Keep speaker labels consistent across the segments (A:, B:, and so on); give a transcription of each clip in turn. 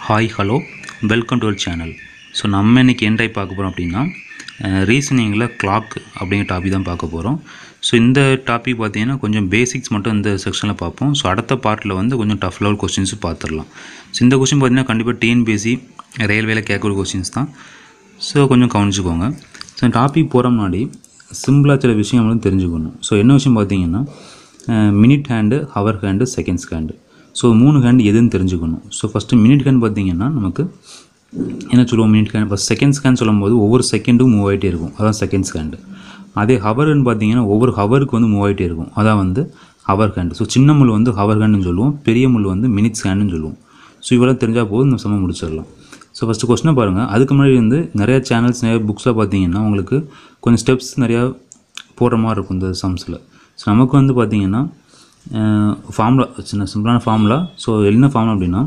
A: hi hello welcome to our channel so நம்ம இன்றைக்கி என்ன டைப் பார்க்க போகிறோம் அப்படின்னா ரீசனிங்கில் கிளாக் அப்படிங்கிற டாபிக் தான் பார்க்க போகிறோம் ஸோ இந்த டாபிக் பார்த்தீங்கன்னா கொஞ்சம் பேசிக்ஸ் மட்டும் இந்த செக்ஷனில் பார்ப்போம் ஸோ அடுத்த பார்ட்டில் வந்து கொஞ்சம் டஃப் லெவல் கொஸ்டின்ஸ் பார்த்துடலாம் ஸோ இந்த கொஸ்டின் பார்த்தீங்கன்னா கண்டிப்பாக டிஎன்பிஎஸ்சி ரயில்வேல கேட்குற கொஸ்டின்ஸ் தான் ஸோ கொஞ்சம் கவனிச்சுக்கோங்க ஸோ டாபிக் போகிற முன்னாடி சிம்பிளாக சில விஷயம் வந்து தெரிஞ்சுக்கணும் ஸோ என்ன விஷயம் பார்த்தீங்கன்னா minute hand hour hand seconds hand so மூணு ஹேண்டு எதுன்னு தெரிஞ்சுக்கணும் ஸோ ஃபஸ்ட்டு மினிட் ஹேண்ட் பார்த்தீங்கன்னா நமக்கு என்ன சொல்லுவோம் minute hand first second scan சொல்லும்போது ஒவ்வொரு செகண்டும் மூவ் ஆகிட்டே இருக்கும் அதான் செகண்ட் ஸ்கேண்டு அதே ஹவர்னு பார்த்தீங்கன்னா ஒவ்வொரு ஹவருக்கு வந்து மூவ் ஆகிட்டே இருக்கும் அதான் வந்து ஹவர் ஹேண்டு ஸோ சின்ன முள் வந்து ஹவர் ஹேண்டுன்னு சொல்லுவோம் பெரிய முள் வந்து மினிட்ஸ் ஹேண்டுன்னு சொல்லுவோம் ஸோ இவ்வளோ தெரிஞ்சால் போதும் இந்த சமம் முடிச்சிடலாம் ஸோ ஃபஸ்ட்டு கொஸ்டினை பாருங்கள் அதுக்கு முன்னாடி வந்து நிறைய சேனல்ஸ் நிறைய புக்ஸில் பார்த்தீங்கன்னா உங்களுக்கு கொஞ்சம் ஸ்டெப்ஸ் நிறையா போடுற மாதிரி இருக்கும் இந்த சம்ஸில் ஸோ நமக்கு வந்து பார்த்தீங்கன்னா ஃபார்முலா சின்ன சிம்பிளான ஃபார்முலா ஸோ என்ன ஃபார்முலா அப்படின்னா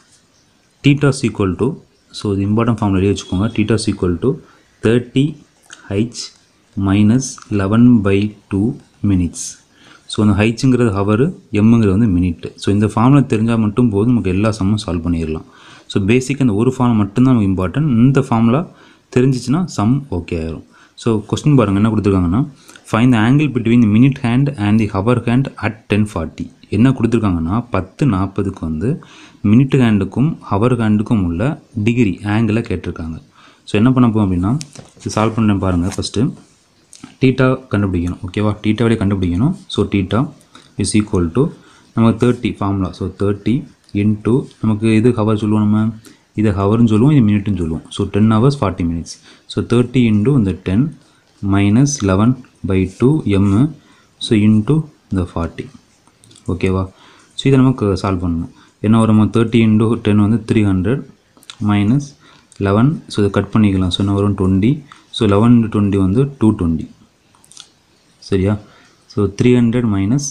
A: டீட்டாஸ் ஈக்குவல் டு ஸோ இது இம்பார்ட்டன்ட் ஃபார்முலா எழுதி வச்சுக்கோங்க theta is equal to thirty H minus eleven by two minutes so அந்த ஹைச்சுங்கிறது ஹவர் எம்முங்கிறது வந்து மினிட் ஸோ இந்த ஃபார்முலா தெரிஞ்சால் மட்டும் போதும் நமக்கு எல்லா சம்மும் சால்வ் பண்ணிடலாம் ஸோ பேசிக் அந்த ஒரு ஃபார்ம் மட்டும்தான் நமக்கு இம்பார்ட்டன்ட் இந்த ஃபார்முலா தெரிஞ்சிச்சுன்னா சம் ஓகே ஆயிரும் ஸோ கொஸ்டின் பாருங்கள் என்ன கொடுத்துருக்காங்கன்னா find the angle between the minute hand and the hour hand at ten forty என்ன கொடுத்துருக்காங்கன்னா பத்து நாற்பதுக்கு வந்து மினிட் ஹேண்டுக்கும் ஹவர் ஹேண்டுக்கும் உள்ள டிகிரி ஆங்கிளை கேட்டிருக்காங்க ஸோ என்ன பண்ண போகும் அப்படின்னா இது சால்வ் பண்ண பாருங்கள் ஃபஸ்ட்டு டீட்டா கண்டுபிடிக்கணும் ஓகேவா டீட்டாவிலே கண்டுபிடிக்கணும் so theta is equal to நமக்கு thirty formula so thirty into நமக்கு இது ஹவர் சொல்லுவோம் நம்ம இதை ஹவர்னு சொல்லுவோம் இது மினிட்னு சொல்லுவோம் so ten hours forty minutes so thirty into இந்த ten minus eleven by two M so into இந்த ஃபார்ட்டி ஓகேவா ஸோ இதை நமக்கு சால்வ் பண்ணணும் என்ன வரும் தேர்ட்டி இன்ட்டு டென் வந்து three hundred minus eleven so இதை கட் பண்ணிக்கலாம் ஸோ என்ன வரும் டுவெண்ட்டி ஸோ லெவன் டுவெண்ட்டி வந்து டூ டுவெண்ட்டி சரியா so three hundred minus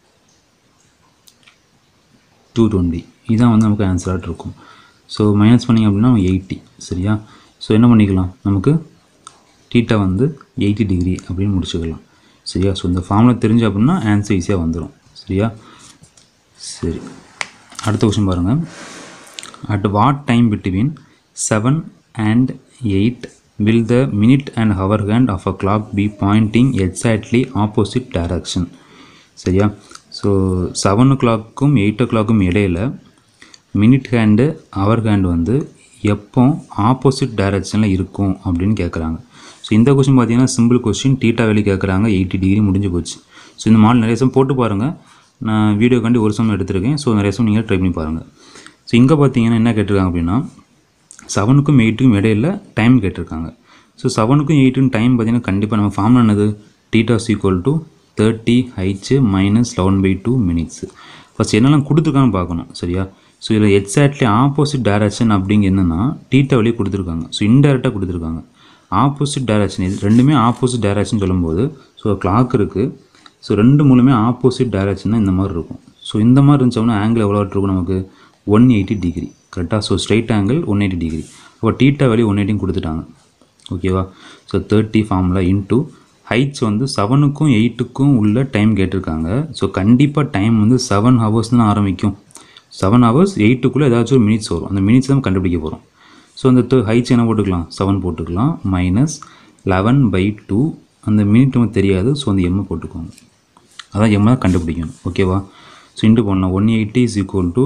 A: two twenty இதான் வந்து நமக்கு ஆன்சராக இருக்கும் ஸோ மைனஸ் பண்ணிங்க அப்படின்னா எயிட்டி சரியா ஸோ என்ன பண்ணிக்கலாம் நமக்கு டீட்டா வந்து எயிட்டி டிகிரி அப்படின்னு முடிச்சுக்கலாம் சரியா ஸோ இந்த ஃபார்முலா தெரிஞ்சு அப்படின்னா ஆன்சர் ஈஸியாக வந்துடும் சரியா சரி அடுத்த கொஸ்டின் பாருங்கள் at what time between seven and eight will the minute and hour hand of a clock be pointing exactly opposite direction சரியா ஸோ செவன் ஓ கிளாக்கும் எயிட் ஓ கிளாக்கும் இடையில மினிட் ஹேண்டு ஹவர் ஹேண்டு வந்து எப்போ ஆப்போசிட் டைரக்ஷனில் இருக்கும் அப்படின்னு கேட்குறாங்க ஸோ இந்த கொஸ்டின் பார்த்தீங்கன்னா சிம்பிள் கொஸ்டின் டீட்டா வேலி கேட்குறாங்க எயிட்டி டிகிரி முடிஞ்சு போச்சு ஸோ இந்த மாடல் நிறைய சம் போட்டு பாருங்கள் நான் வீடியோக்காண்டி ஒரு சம் எடுத்திருக்கேன் ஸோ நிறைய சம் நீங்கள் ட்ரை பண்ணி பாருங்கள் ஸோ இங்கே பார்த்தீங்கன்னா என்ன கேட்டிருக்காங்க அப்படின்னா செவனுக்கும் எயிட்டுக்கும் இடையில டைம் கேட்டிருக்காங்க ஸோ செவனுக்கும் எயிட்டுக்கும் டைம் பார்த்தீங்கன்னா கண்டிப்பாக நம்ம ஃபார்ம் என்னது theta is equal to thirty H minus eleven by two minutes first என்னெல்லாம் கொடுத்துருக்கான்னு பார்க்கணும் சரியா ஸோ இதில் எக்ஸாக்ட்லி ஆப்போசிட் டைரக்ஷன் அப்படிங்க என்னென்னா டீட்டா வழியே கொடுத்துருக்காங்க ஸோ இன்டெரக்டாக கொடுத்துருக்காங்க ஆப்போசிட் டைரக்ஷன் இது ரெண்டுமே ஆப்போசிட் டைரக்ஷன் சொல்லும்போது ஸோ கிளாக் இருக்குது ஸோ ரெண்டு மூணுமே ஆப்போசிட் டைரக்ஷன் தான் இந்த மாதிரி இருக்கும் ஸோ இந்த மாதிரி இருந்துச்சோம்னா ஆங்கிள் எவ்வளோ இருக்கும் நமக்கு ஒன் எயிட்டி டிகிரி கரெக்டாக so straight angle one eighty degree அப்போ டீட்டா வேல்யூ ஒன் எயிட்டியும் கொடுத்துட்டாங்க ஓகேவா so thirty formula into heights வந்து செவனுக்கும் எயிட்டுக்கும் உள்ள டைம் கேட்டிருக்காங்க ஸோ கண்டிப்பாக டைம் வந்து செவன் ஹவர்ஸ் தான் ஆரம்பிக்கும் செவன் ஹவர்ஸ் எயிட்டுக்குள்ளே ஏதாச்சும் ஒரு மினிட்ஸ் வரும் அந்த மினிட்ஸ் தான் கண்டுபிடிக்க போகிறோம் ஸோ அந்த ஹைட்ஸ் என்ன போட்டுக்கலாம் செவன் போட்டுக்கலாம் மைனஸ் லெவன் பை டூ அந்த மினிட் நமக்கு தெரியாது ஸோ அந்த எம்மை போட்டுக்கோங்க அதான் எம்மை தான் கண்டுபிடிக்கணும் ஓகேவா ஸோ இன்ட்டு பண்ணலாம் one eighty is equal to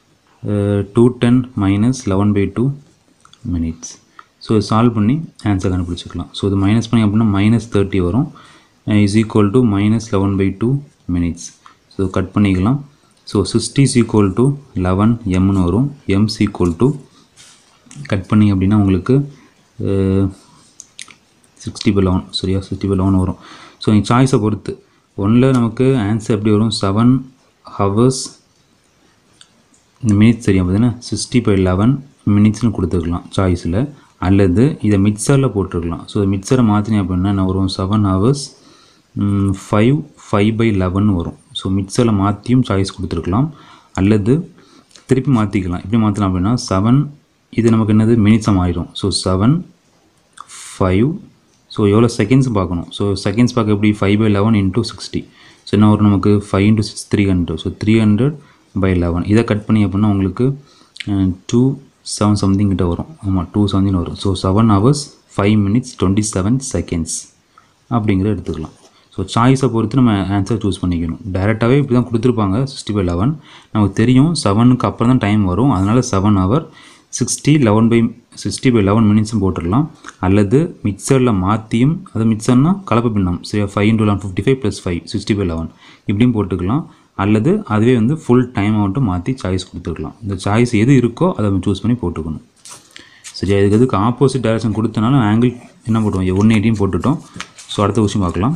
A: two ten minus eleven by two minutes so solve பண்ணி ஆன்சர் கண்டுபிடிச்சிக்கலாம் ஸோ இது மைனஸ் பண்ணி அப்படின்னா மைனஸ் தேர்ட்டி வரும் is equal to minus eleven by two minutes so cut பண்ணிக்கலாம் so sixty is equal to eleven எம்னு வரும் M is equal to cut பண்ணி அப்படின்னா உங்களுக்கு சிக்ஸ்டி பை லெவன் சரியா சிக்ஸ்டி பை லெவன் வரும் ஸோ நீங்கள் சாய்ஸை பொறுத்து ஒன்றில் நமக்கு ஆன்சர் எப்படி வரும் செவன் ஹவர்ஸ் இந்த மினிட்ஸ் தெரியும் பார்த்தீங்கன்னா சிக்ஸ்டி பை லெவன் மினிட்ஸ்னு கொடுத்துருக்கலாம் சாய்ஸில் அல்லது இதை மிக்சரில் போட்டிருக்கலாம் ஸோ மிக்சரை மாற்றினேன் அப்படின்னா என்ன வரும் seven hours five five by eleven வரும் ஸோ மிக்சரில் மாற்றியும் சாய்ஸ் கொடுத்துருக்கலாம் அல்லது திருப்பி மாற்றிக்கலாம் எப்படி மாற்றலாம் அப்படின்னா செவன் இது நமக்கு என்னது மினிட்ஸாக மாறிடும் ஸோ செவன் ஃபைவ் ஸோ எவ்வளோ செகண்ட்ஸ் பார்க்கணும் ஸோ செகண்ட்ஸ் பார்க்க எப்படி five by eleven into sixty so என்ன வரும் நமக்கு five into six three hundred so three hundred by eleven இதை கட் பண்ணி அப்படின்னா உங்களுக்கு டூ செவன் சம்திங் கிட்ட வரும் ஆமாம் டூ சம்திங் வரும் so seven hours five minutes twenty seven seconds அப்படிங்கிறத எடுத்துக்கலாம் ஸோ சாய்ஸை பொறுத்து நம்ம ஆன்சர் சூஸ் பண்ணிக்கணும் டேரெக்டாகவே இப்படி தான் கொடுத்துருப்பாங்க சிக்ஸ்டி பை லெவன் நமக்கு தெரியும் செவனுக்கு அப்புறம் தான் டைம் வரும் அதனால் seven hour sixty eleven by sixty by eleven மினிட்ஸும் போட்டுடலாம் அல்லது மிக்சரில் மாற்றியும் அது மிக்சர்னா கலப்பு பின்னம் சரியா five into eleven fifty five plus five sixty by eleven இப்படியும் போட்டுக்கலாம் அல்லது அதுவே வந்து ஃபுல் டைம் மட்டும் மாற்றி சாய்ஸ் கொடுத்துருக்கலாம் இந்த சாய்ஸ் எது இருக்கோ அதை நம்ம சூஸ் பண்ணி போட்டுக்கணும் சரியா இதுக்கு எதுக்கு ஆப்போசிட் டைரக்ஷன் கொடுத்தனால ஆங்கிள் என்ன போட்டுவோம் ஒன் எயிட்டியும் போட்டுட்டோம் ஸோ அடுத்த கொஸ்டின் பார்க்கலாம்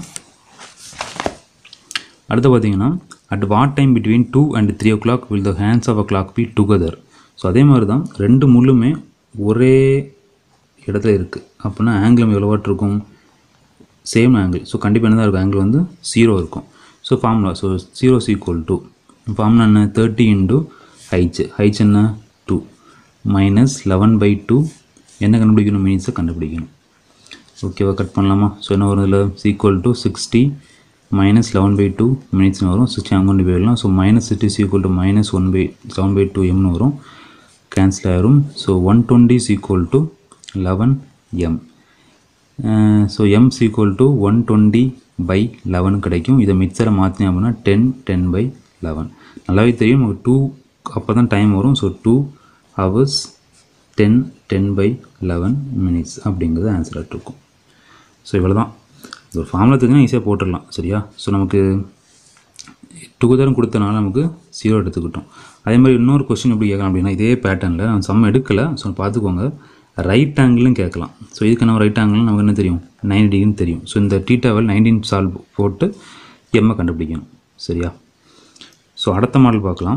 A: அடுத்து பார்த்தீங்கன்னா at what time between two and three o'clock will the hands of a clock be together so அதே மாதிரி தான் ரெண்டு முள்ளுமே ஒரே இடத்துல இருக்குது அப்படின்னா ஆங்கிள் எவ்வளோவாட் இருக்கும் சேம் ஆங்கிள் ஸோ கண்டிப்பாக என்ன தான் இருக்கும் ஆங்கிள் வந்து ஜீரோ இருக்கும் so formula so zero equal to formula என்ன தேர்ட்டி இன்டூ ஹைச் ஹைச் என்ன two minus eleven by two என்ன கண்டுபிடிக்கணும் மினிட்ஸை கண்டுபிடிக்கணும் ஓகேவா கட் பண்ணலாமா ஸோ என்ன வரும் இதில் is equal to sixty minus eleven by two மினிட்ஸ்னு வரும் சிக்ஸ்டி அங்கே கொண்டு போயிடலாம் so minus sixty is equal to minus one by seven by two எம்னு வரும் கேன்சல் ஆயிரும் so one twenty is equal to eleven M so M is equal to one twenty by eleven கிடைக்கும் இதை மிக்சரை மாற்றினேன் அப்படின்னா டென் டென் பை லெவன் நல்லாவே தெரியும் நமக்கு டூ அப்போ தான் டைம் வரும் so two hours ten ten by eleven minutes அப்படிங்கிறது ஆன்சராக இருக்கும் ஸோ இவ்வளோ தான் இது ஒரு ஃபார்முலா தெரிஞ்சுன்னா ஈஸியாக போட்டுடலாம் சரியா ஸோ நமக்கு டுகெதரும் கொடுத்தனால நமக்கு ஜீரோ எடுத்துக்கிட்டோம் அதே மாதிரி இன்னொரு கொஸ்டின் எப்படி கேட்கலாம் அப்படின்னா இதே பேட்டர்னில் நான் சம் எடுக்கலை ஸோ பார்த்துக்கோங்க ரைட் ஆங்கிளும் கேட்கலாம் ஸோ இதுக்கு நம்ம ரைட் ஆங்கிள் நமக்கு என்ன தெரியும் நைன்டி டிகிரின்னு தெரியும் ஸோ இந்த டீட்டாவில் நைன்டீன் சால்வ் போட்டு எம்மை கண்டுபிடிக்கணும் சரியா ஸோ அடுத்த மாடல் பார்க்கலாம்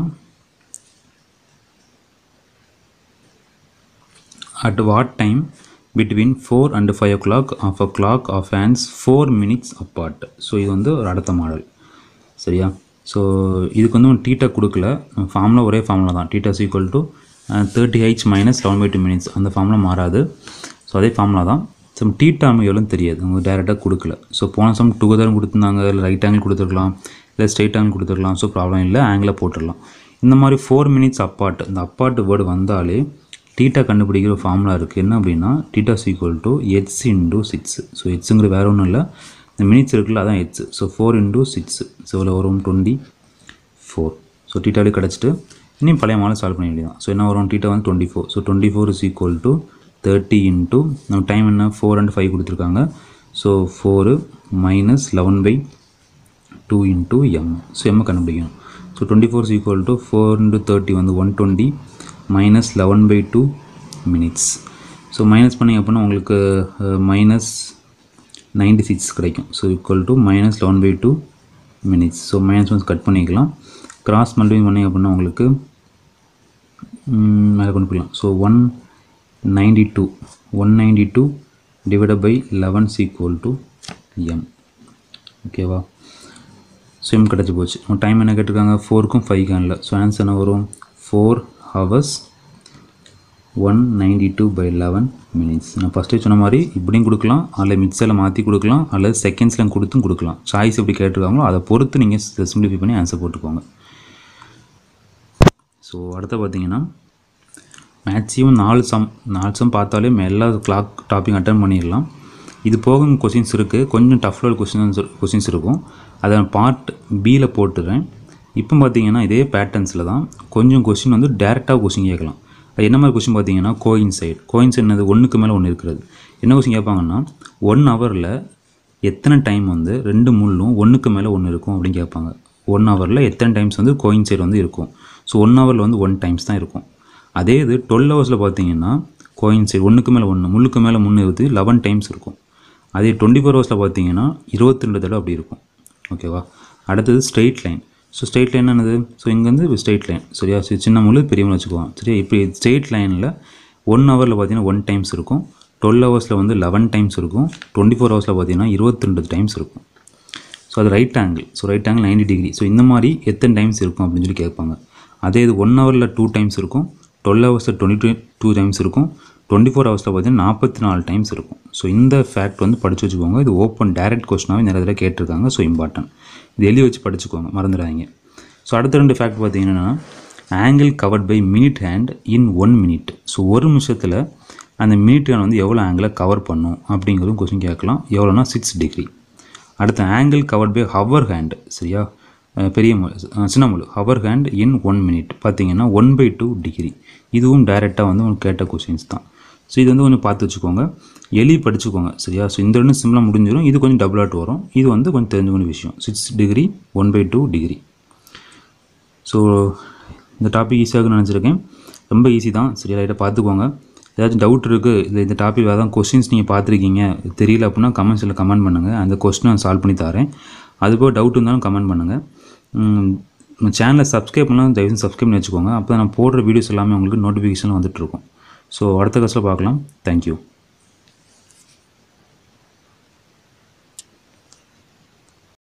A: at what time between 4 and 5 o'clock of a clock of hands 4 minutes apart so இது வந்து ஒரு அடுத்த மாடல் சரியா ஸோ இதுக்கு வந்து டீட்டா கொடுக்கல ஃபார்முலா ஒரே ஃபார்முலா தான் theta equal to thirty H minus eleven by two minutes அந்த ஃபார்முலா மாறாது ஸோ அதே ஃபார்முலா தான் சம் டீட்டா எவ்வளோன்னு தெரியாது அவங்க டேரெக்டாக கொடுக்கல ஸோ போன சம் டுகெதரும் கொடுத்துருந்தாங்க இல்லை ரைட் ஆங்கிள் கொடுத்துருக்கலாம் இல்லை ஸ்ட்ரைட் ஆங்கிள் கொடுத்துருக்கலாம் ஸோ ப்ராப்ளம் இல்லை ஆங்கிளில் போட்டுடலாம் இந்த மாதிரி ஃபோர் மினிட்ஸ் அப்பார்ட் இந்த அப்பார்ட் வேர்டு வந்தாலே டீட்டா கண்டுபிடிக்கிற ஃபார்முலா இருக்குது என்ன அப்படின்னா theta equal to M's into six so எட்ஸுங்கிற வேறு ஒன்றும் இல்லை இந்த மினிட்ஸ் இருக்குல்ல அதான் M's so four into six so இவ்வளோ வரும் டுவெண்ட்டி ஃபோர் ஸோ டீட்டாலே கிடச்சிட்டு இன்னும் பழைய மாடல் சால்வ் பண்ண வேண்டியதான் ஸோ என்ன வரும் டீட்டா வந்து twenty four so twenty four is equal to thirty into நம்ம டைம் என்ன ஃபோர் அண்ட் ஃபைவ் கொடுத்துருக்காங்க so four minus eleven by two into M so எம்மை கண்டுபிடிக்கணும் so twenty four equal to four into thirty வந்து one twenty minus eleven by two minutes so minus பண்ணிங்க அப்படின்னா உங்களுக்கு minus ninety six கிடைக்கும் so equal to minus eleven by two minutes so minus ones cut பண்ணிக்கலாம் cross multiple பண்ணிங்க அப்படின்னா உங்களுக்கு ம், மேலே கொண்டு போயிடலாம் so one ninety two one ninety two divided by eleven equal to M ஓகேவா ஸோ எம் கிடச்சி போச்சு நம்ம டைம் என்ன கேட்டிருக்காங்க ஃபோருக்கும் ஃபைவ்க்கும் இல்லை ஸோ ஆன்சர் என்ன வரும் four hours one ninety two by eleven minutes நான் ஃபஸ்ட்டே சொன்ன மாதிரி இப்படியும் கொடுக்கலாம் அல்லது மிக்சரில் மாற்றி கொடுக்கலாம் அல்லது செகண்ட்ஸில் கொடுத்தும் கொடுக்கலாம் சாய்ஸ் எப்படி கேட்டிருக்காங்களோ அதை பொறுத்து நீங்கள் சிம்பிளிஃபை பண்ணி ஆன்சர் போட்டுக்கோங்க ஸோ அடுத்து பார்த்தீங்கன்னா மேக்ஸிமம் நாலு சம் நாலு சம் பார்த்தாலே நம்ம எல்லா கிளாக் டாப்பிங் அட்டன் பண்ணிடலாம் இது போக கொஸ்டின்ஸ் இருக்குது கொஞ்சம் டஃப் லெவல் கொஸ்டின்ஸ் கொஸ்டின்ஸ் இருக்கும் அதை நான் பார்ட் பியில் போட்டுறேன் இப்போ பார்த்தீங்கன்னா இதே பேட்டர்ன்ஸில் தான் கொஞ்சம் கொஸ்டின் வந்து டேரெக்டாக கொஸ்டின் கேட்கலாம் அது என்ன மாதிரி கொஸ்டின் பார்த்தீங்கன்னா கோயின்சைட் கோயின்சைட் என்னது ஒன்றுக்கு மேலே ஒன்று இருக்கிறது என்ன கொஸ்டின் கேட்பாங்கன்னா ஒன் ஹவரில் எத்தனை டைம் வந்து ரெண்டு முள்ளும் ஒன்றுக்கு மேலே ஒன்று இருக்கும் அப்படின்னு கேட்பாங்க ஒன் ஹவரில் எத்தனை டைம்ஸ் வந்து கோயின்சைட் வந்து இருக்கும் ஸோ ஒன் ஹவரில் வந்து ஒன் டைம்ஸ் தான் இருக்கும் அதே இது டுவெல் ஹவர்ஸில் பார்த்தீங்கன்னா கோயின்சைட் ஒன்றுக்கு மேலே ஒன்று முள்ளுக்கு மேலே முன்னு இருபது லெவன் டைம்ஸ் இருக்கும் அதே டுவெண்ட்டி ஃபோர் ஹவர்ஸில் பார்த்தீங்கன்னா இருபத்தி ரெண்டு தடவை அப்படி இருக்கும் ஓகேவா அடுத்தது straight line so straight line என்னது ஸோ இங்கே வந்து ஸ்ட்ரெயிட் லைன் சரியா ஸோ சின்ன முள்ளு பெரிய முள்ளு வச்சுக்குவோம் சரியா இப்படி ஸ்ட்ரெயிட் லைனில் ஒன் ஹவரில் பார்த்தீங்கன்னா ஒன் டைம்ஸ் இருக்கும் டுவெல் ஹவர்ஸில் வந்து லெவன் டைம்ஸ் இருக்கும் டுவெண்ட்டி ஃபோர் ஹவர்ஸில் பார்த்தீங்கன்னா இருபத்தி ரெண்டு டைம்ஸ் இருக்கும் ஸோ அது right angle so right angle 90 degree so இந்த மாதிரி எத்தனை டைம்ஸ் இருக்கும் அப்படின்னு சொல்லி கேட்பாங்க அதே இது ஒன் ஹவரில் டூ டைம்ஸ் இருக்கும் டுவெல் ஹவர்ஸில் டுவெண்ட்டி டூ டூ டைம்ஸ் இருக்கும் டுவெண்ட்டி ஃபோர் ஹவர்ஸில் பார்த்தீங்கன்னா நாற்பத்தி நாலு டைம்ஸ் இருக்கும் ஸோ இந்த ஃபேக்ட் வந்து படித்து வச்சுக்கோங்க இது ஓப்பன் டைரக்ட் கொஸ்டினாகவே நிறைய தடவை கேட்டிருக்காங்க ஸோ இம்பார்ட்டன்ட் இது எழுதி வச்சு படிச்சுக்கோங்க மறந்துடாதீங்க ஸோ அடுத்த ரெண்டு ஃபேக்ட் பார்த்தீங்கன்னா angle covered by minute hand in one minute so ஒரு நிமிஷத்தில் அந்த மினிட் ஹேண்ட் வந்து எவ்வளோ ஆங்கிளை கவர் பண்ணும் அப்படிங்கிறதும் கொஸ்டின் கேட்கலாம் எவ்வளோனா சிக்ஸ் டிகிரி அடுத்த angle covered by hour hand சரியா அஹ் பெரிய மு அஹ் சின்ன முழு hour hand in one minute பார்த்தீங்கன்னா ஒன் பை டூ டிகிரி இதுவும் டைரெக்டாக வந்து உங்களுக்கு கேட்ட கொஸ்டின்ஸ் தான் ஸோ இது வந்து கொஞ்சம் பார்த்து வச்சுக்கோங்க எலி படிச்சுக்கோங்க சரியா ஸோ இந்த ரெண்டும் சிம்பிளாக முடிஞ்சிடும் இது கொஞ்சம் டபுள் ஆட் வரும் இது வந்து கொஞ்சம் தெரிஞ்சுக்கணும் விஷயம் six degree one by two degree so இந்த டாபிக் ஈஸியாக நினச்சிருக்கேன் ரொம்ப ஈஸி தான் சரியா லைட்டாக பார்த்துக்கோங்க ஏதாச்சும் டவுட் இருக்குது இல்லை இந்த டாபிக் வேறு கொஸ்டின்ஸ் நீங்கள் பார்த்துருக்கீங்க தெரியல அப்படின்னா கமெண்ட்ஸில் கமெண்ட் பண்ணுங்கள் அந்த கொஸ்டினை நான் சால்வ் பண்ணி தரேன் அதுபோக டவுட் இருந்தாலும் கமெண்ட் பண்ணுங்கள் நம்ம சேனலை சப்ஸ்கிரைப் பண்ணால் தயவுசெய்து சப்ஸ்கிரைப் பண்ணி வச்சுக்கோங்க அப்போ நான் போடுற வீடியோஸ் எல்லாமே உங்களுக்கு நோட்டிஃபிகேஷன் வந்துட்டுருக்கும் ஸோ அடுத்த கஸ்ட்டில் பார்க்கலாம் தேங்க்யூ